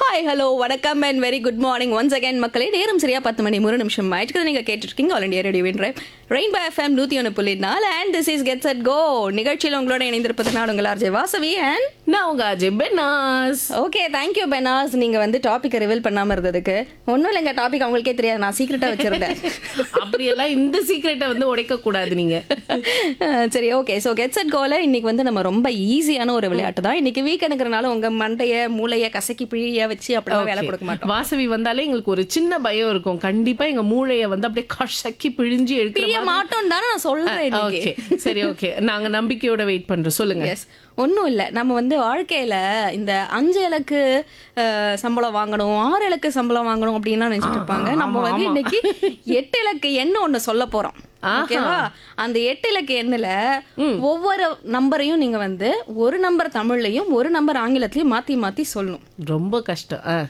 Hi hello வணக்கம் and very good morning once again மக்களே நேரம் சரியா பத்து மணி மூணு நிமிஷம் ஆயிடுச்சு நீங்க கேட்டுருக்கீங்க ஆல் இண்டியா ரேடியோ வின் ரெயின்போ எஃப்எம் நூத்தி ஒன்று புள்ளி நாலு and this is get set go நிகழ்ச்சியில் உங்களோட இணைந்திருப்பது நான் உங்கள் ஆர்ஜே வாசவி அண்ட் நான் உங்க அஜய் பெனாஸ் ஓகே தேங்க்யூ பெனாஸ் நீங்க வந்து டாபிக் ரிவீல் பண்ணாம இருந்ததுக்கு ஒன்றும் இல்லைங்க டாபிக் அவங்களுக்கே தெரியாது நான் சீக்கிரட்டா வச்சிருந்தேன் அப்படியெல்லாம் இந்த சீக்ரெட்டை வந்து உடைக்க கூடாது நீங்க அஹ் சரி ஓகே ஸோ கெட்ஸ் அட் கோல இன்னைக்கு வந்து நம்ம ரொம்ப ஈஸியான ஒரு விளையாட்டு தான் இன்னைக்கு வீக்கெண்டுங்கிறனால உங்க மண்டைய மூளைய கசக்கி பிழிய வச்சு அப்படிலாம் வேலை கொடுக்க மாட்டோம் வாசவி வந்தாலே எங்களுக்கு ஒரு சின்ன பயம் இருக்கும் கண்டிப்பா எங்க மூளைய வந்து அப்படியே கசக்கி பிழிஞ்சு பிழிய எடுக்கிற மாட்டோம் தானே நான் சொல்றேன் இன்னைக்கு ஓகே சரி ஓகே நாங்க நம்பிக்கையோட வெயிட் பண்றோம் சொல்லுங்க எஸ் ஒன்றும் இல்லை நம்ம வந்து வாழ்க்கையில இந்த அஞ்சு இலக்கு அஹ், சம்பளம் வாங்கணும் ஆறு இலக்கு சம்பளம் வாங்கணும் அப்படின்னு நினைச்சிட்டு இருப்பாங்க நம்ம வந்து இன்னைக்கு எட்டு இலக்கு எண்ணு ஒண்ணு சொல்ல போறோம் ஓகேவா அந்த எட்டு இலக்கு எண்ணுல ஒவ்வொரு நம்பரையும் நீங்க வந்து ஒரு நம்பர் தமிழ்லயும் ஒரு நம்பர் ஆங்கிலத்திலயும் மாத்தி மாத்தி சொல்லணும் ரொம்ப கஷ்டம் ஆ.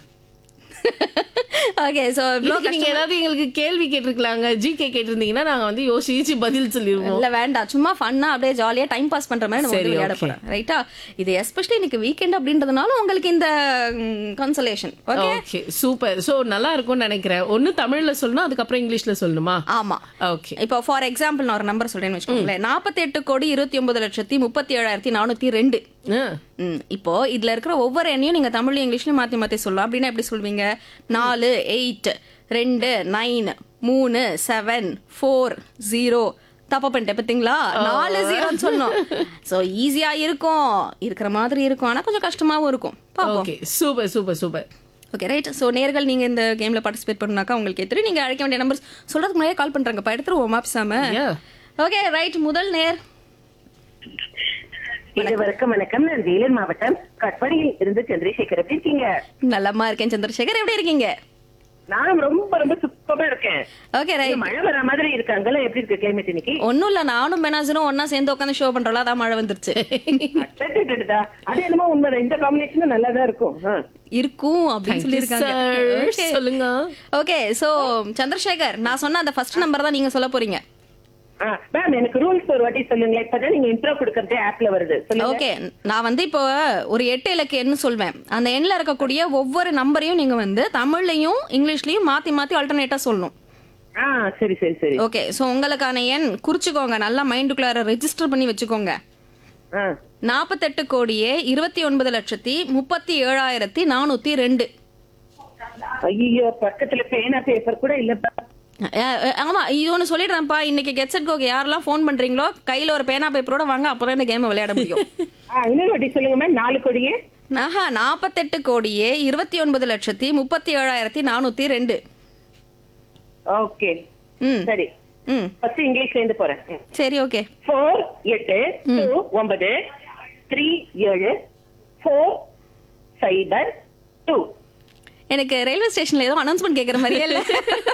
ஓகே ஸோ இதுக்கு நீங்க ஏதாவது எங்களுக்கு கேள்வி கேட்டிருக்கலாங்க ஜிகே கேட்டிருந்தீங்கன்னா நாங்க வந்து யோசிச்சு பதில் சொல்லிடுவோம் இல்ல வேண்டாம் சும்மா ஃபன்னா அப்படியே ஜாலியா டைம் பாஸ் பண்ற மாதிரி நம்ம வந்து சரி, விளையாட okay. போறோம் ரைட்டா இது எஸ்பெஷலி இன்னைக்கு வீக்கெண்ட் அப்படின்றதுனால உங்களுக்கு இந்த consolation okay okay super so நல்லா இருக்கும்னு நினைக்கிறேன் ஒண்ணு தமிழ்ல சொல்லணும் அதுக்கப்புறம் இங்கிலீஷ்ல சொல்லணுமா ஆமா ஓகே இப்போ ஃபார் எக்ஸாம்பிள் நான் ஒரு நம்பர் சொல்றேன்னு வச்சுக்கோங்களேன் நாற்பத்தி எட்டு கோடி இருபத்தி ஒன்பது லட்சத்தி முப்பத்தி ஏழாயிரத்தி நானூத்தி ரெண்டு ம், இப்போ இதுல இருக்கிற ஒவ்வொரு எண்ணையும் நீங்க தமிழ்ல இங்கிலீஷ்லயும் மாத்தி மாத்தி சொல்லலாம் அப்படின்னா எப்படி சொல்வீங்க நாலு எயிட் ரெண்டு நைன் மூணு செவன் ஃபோர் ஜீரோ தப்பா பண்ணிட்டேன் பார்த்தீங்களா நாலு ஜீரோன்னு சொல்லணும் ஸோ ஈஸியா இருக்கும் இருக்கிற மாதிரி இருக்கும் ஆனா கொஞ்சம் கஷ்டமாவும் இருக்கும் பாப்போம் okay super super super okay right so நேர்கள் நீங்க இந்த கேம்ல பார்ட்டிசிபேட் பண்ணாக்கா உங்களுக்கு எத்தனை நீங்க அழைக்க வேண்டிய நம்பர்ஸ் சொல்றதுக்கு முன்னாடியே கால் பண்றாங்கப்பா எடுத்துருவோம் பேசாம Yeah. ஓகே ரைட் முதல் நேர் இருவருக்கும் வணக்கம் நான் வேலூர் மாவட்டம் கட்படியில் இருந்து சந்திரசேகர் எப்படி இருக்கீங்க நல்லம்மா இருக்கேன் சந்திரசேகர் எப்படி இருக்கீங்க நான் ரொம்ப ரொம்ப சூப்பரா இருக்கேன் ஓகே இங்க ரைட் மழை வர மாதிரி இருக்காங்கல்ல எப்படி இருக்கு கிளைமேட் இன்னைக்கு ஒன்றும் இல்லை நானும் பெனாசரும் ஒண்ணா சேர்ந்து உட்காந்து ஷோ பண்றோம்ல அதான் மழை வந்துருச்சு அடடடடா. அது என்னமோ உண்மைதான் இந்த காம்பினேஷன் நல்லா தான் இருக்கும் ஆ. இருக்கும் அப்படின்னு சொல்லியிருக்காங்க Sir, சொல்லுங்க ஓகே ஸோ சந்திரசேகர் நான் சொன்ன அந்த ஃபர்ஸ்ட் நம்பர் தான் நீங்க சொல்ல போறீங்க ஆ, மேம் எனக்கு ரூல்ஸ் ஒரு வாட்டி சொல்லுங்களேன் இப்பதான் நீங்க இன்ட்ரோ கொடுக்கறதே ஆப்ல வருது சொல்லுங்க ஓகே நான் வந்து இப்போ ஒரு எட்டு இலக்கு எண்ணு சொல்வேன் அந்த எண்ணில் இருக்கக்கூடிய ஒவ்வொரு நம்பரையும் நீங்க வந்து தமிழ்லையும் இங்கிலீஷ்லயும் மாத்தி மாத்தி ஆல்டர்னேட்டா சொல்லணும் ஆ சரி சரி சரி ஓகே ஸோ உங்களுக்கான எண் குறிச்சுக்கோங்க நல்லா மைண்டுக்குள்ளார ரெஜிஸ்டர் பண்ணி வச்சுக்கோங்க ஆ நாற்பத்தெட்டு கோடியே இருபத்தி ஒன்பது லட்சத்தி முப்பத்தி ஏழாயிரத்தி நானூத்தி ரெண்டு ஐயோ பக்கத்துல பேனா பேப்பர் கூட இல்லப்பா அஹ் அஹ் ஆமா இது ஒன்று சொல்லிடுறேன்ப்பா இன்னைக்கு கெட் செட் கோக்கு யாரெல்லாம் ஃபோன் பண்றீங்களோ கையில ஒரு பேனா பேப்பரோட வாங்க அப்பதான் இந்த கேமை விளையாட முடியும் ஆ, இன்னொரு வாட்டி சொல்லுங்க மேம் நாலு கோடியே ஆஹா நாற்பத்தெட்டு கோடியே இருபத்தி ஒன்பது லட்சத்தி முப்பத்தி ஏழாயிரத்தி நானூத்தி ரெண்டு ஓகே ம் சரி ம் ஃபர்ஸ்ட் இங்கிலீஷ்ல இருந்து போறேன் ம். சரி ஓகே ஃபோர் எட்டு டூ ஒன்பது த்ரீ ஏழு ஃபோர் சைபர் டூ எனக்கு ரயில்வே ஸ்டேஷன்ல ஏதோ அனௌன்ஸ்மெண்ட் கேட்குற மாதிரியே இல்லை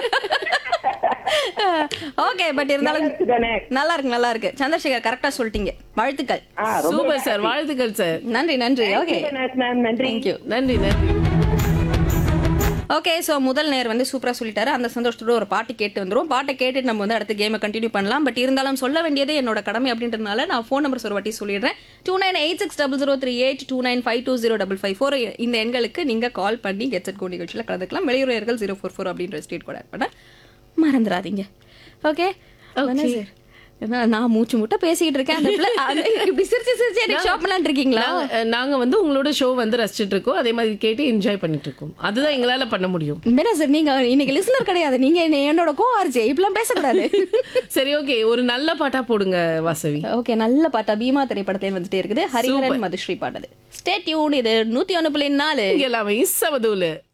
ஓகே பட் இருந்தாலும் தானே நல்லா இருக்கு நல்லா இருக்கு சந்திரசேகர் கரெக்டா சொல்லிட்டீங்க வாழ்த்துக்கள் ஆ ரொம்ப சூப்பர் சார் வாழ்த்துக்கள் சார் நன்றி நன்றி ஓகே மேம் நன்றி தேங்க்யூ நன்றி நன்றி ஓகே ஸோ முதல் நேர் வந்து சூப்பரா சொல்லிட்டாரு அந்த சந்தோஷத்தோட ஒரு பாட்டு கேட்டு வந்துரும் பாட்டை கேட்டுட்டு நம்ம வந்து அடுத்த கேமை கண்டினியூ பண்ணலாம் பட் இருந்தாலும் சொல்ல வேண்டியது என்னோட கடமை அப்படின்றதுனால நான் ஃபோன் நம்பர் ஒரு வாட்டி சொல்லிடுறேன் two nine eight six double zero three eight two nine five two zero double five four இந்த எண்களுக்கு நீங்க கால் பண்ணி கெட் செட் கோ நிகழ்ச்சியில் கலந்துக்கலாம் வெளியுறவர்கள் ஜீரோ ஃபோர் ஃபோர் அப்படின்ற ஸ்டேட் கூட ஆட் பண்ண மறந்துடாதீங்க ஓகே Okay. ஏன்னா நான் மூச்சு முட்டை பேசிக்கிட்டு இருக்கேன் அந்த பிள்ளை அந்த இப்படி சிரிச்சு சிரிச்சு எனக்கு ஷாப் பண்ணலான் இருக்கீங்களா நாங்க- நாங்க வந்து உங்களோட ஷோ வந்து ரசிச்சிட்டு இருக்கோம் அதே மாதிரி கேட்டு என்ஜாய் பண்ணிட்டு இருக்கோம் அதுதான் எங்களால பண்ண முடியும் மேடம் சார் நீங்க இன்னைக்கு லிசனர் கிடையாது நீங்க என்ன- என்னோட கோ ஆர்ஜே இப்பெல்லாம் பேசக்கூடாது சரி ஓகே ஒரு நல்ல பாட்டா போடுங்க வாசவி ஓகே நல்ல பாட்டா பீமா திரைப்படத்துல வந்துட்டே இருக்குது ஹரிஹரன் மதுஸ்ரீ பாட்டது ஸ்டே டியூன் இது நூத்தி ஒண்ணு புள்ளி நாலு இங்க எல்லாமே சமதூலு